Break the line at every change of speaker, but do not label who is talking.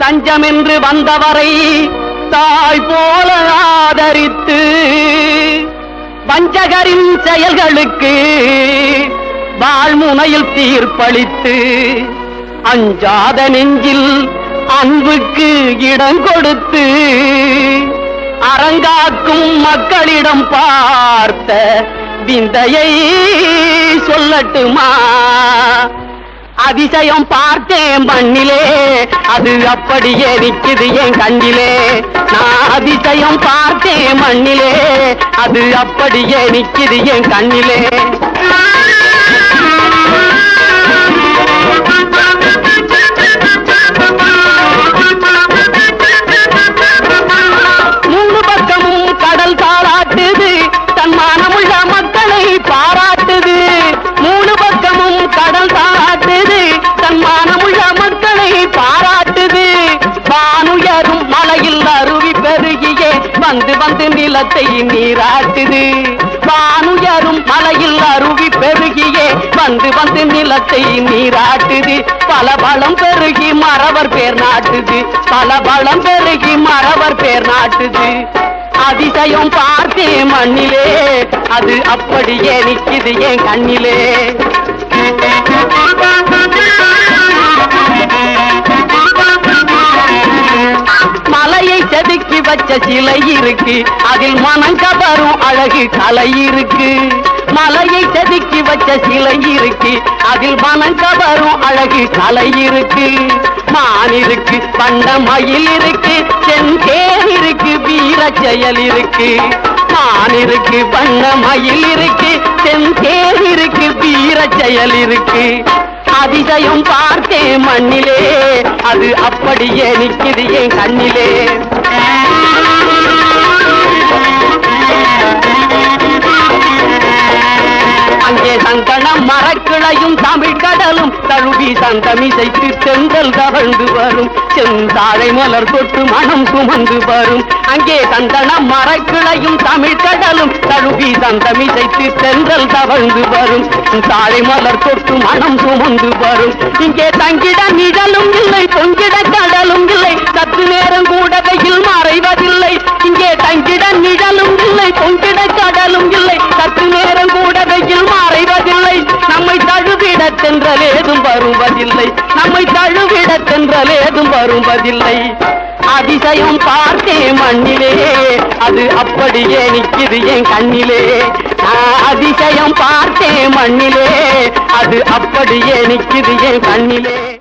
தஞ்சமென்று வந்தவரை தாய் போல ஆதரித்து வஞ்சகரின் செயல்களுக்கு வாழ்முனையில் தீர்ப்பளித்து அஞ்சாத நெஞ்சில் அன்புக்கு இடம் கொடுத்து அரங்காக்கும் மக்களிடம் பார்த்த விந்தையை சொல்லட்டுமா அதிசயம் பார்த்தேன் மண்ணிலே அது அப்படியே நிக்குது என் கண்ணிலே நான் அதிசயம் பார்த்தேன் மண்ணிலே அது அப்படியே நிக்குது என் கண்ணிலே மூணு பக்கமும் கடல் தாளாட்டுது தன் மானமுள்ள மக்களை பாராட்டுது மூணு பக்கமும் கடல் தாளாட்டுது தன் மானமுள்ள மக்களை பாராட்டுது வானுயரும் மலையில் அருவி பெருகியே வந்து வந்து நிலத்தை நீராட்டுது வானுயரும் மலையில் அருவி பெருகியே வந்து வந்து நிலத்தை நீராட்டுது பல பலம் பெருகி மறவர் பேர் நாட்டுது பல பலம் பெருகி மறவர் பேர் நாட்டுது அதிசயம் பார்த்தேன் மண்ணிலே அது அப்படியே நிக்குது என் கண்ணிலே மலையை செதுக்கி வச்ச சிலை இருக்கு அதில் மனம் கவரும் அழகு கலை இருக்கு மலையை செதுக்கி வச்ச சிலை இருக்கு அதில் மனம் கவரும் அழகு கலை இருக்கு மான் இருக்கு வண்ண மயில் இருக்கு செந்தேன் இருக்கு வீர செயல் இருக்கு மான் இருக்கு வண்ண மயில் இருக்கு செந்தேன் இருக்கு வீர செயல் இருக்கு அதிசயம் பார்த்தேன் மண்ணிலே அது அப்படியே நிக்குது என் கண்ணிலே அங்கே சந்தனம் மரக்கிளையும் தமிழ் கடலும் தழுவி சந்தமிசைத்து தென்றல் தவழ்ந்து வரும் செந்தாழை மலர் தொட்டு மனம் சுமந்து வரும் அங்கே சந்தனம் மரக்கிளையும் தமிழ் கடலும் தழுவி சந்தமிசைத்து தென்றல் தவழ்ந்து வரும் தாழை மலர் தொட்டு மனம் சுமந்து வரும் இங்கே தங்கிட நிழலும் இல்லை பொங்கிட கடலும் இல்லை சற்று நேரம் கூட வெயில் மறைவதில்லை இங்கே தங்கிட நிழலும் இல்லை பொங்கிட கடலும் இல்லை சற்று நேரம் கூட வெயில் மறைவதில்லை நம்மை தழுவிட தென்றல் ஏதும் வருவதில்லை நம்மை தழுவிட தென்றல் ஏதும் வருவதில்லை அதிசயம் பார்த்தேன் மண்ணிலே அது அப்படியே நிக்குது என் கண்ணிலே நான் அதிசயம் பார்த்தேன் மண்ணிலே அது அப்படியே நிக்குது என் கண்ணிலே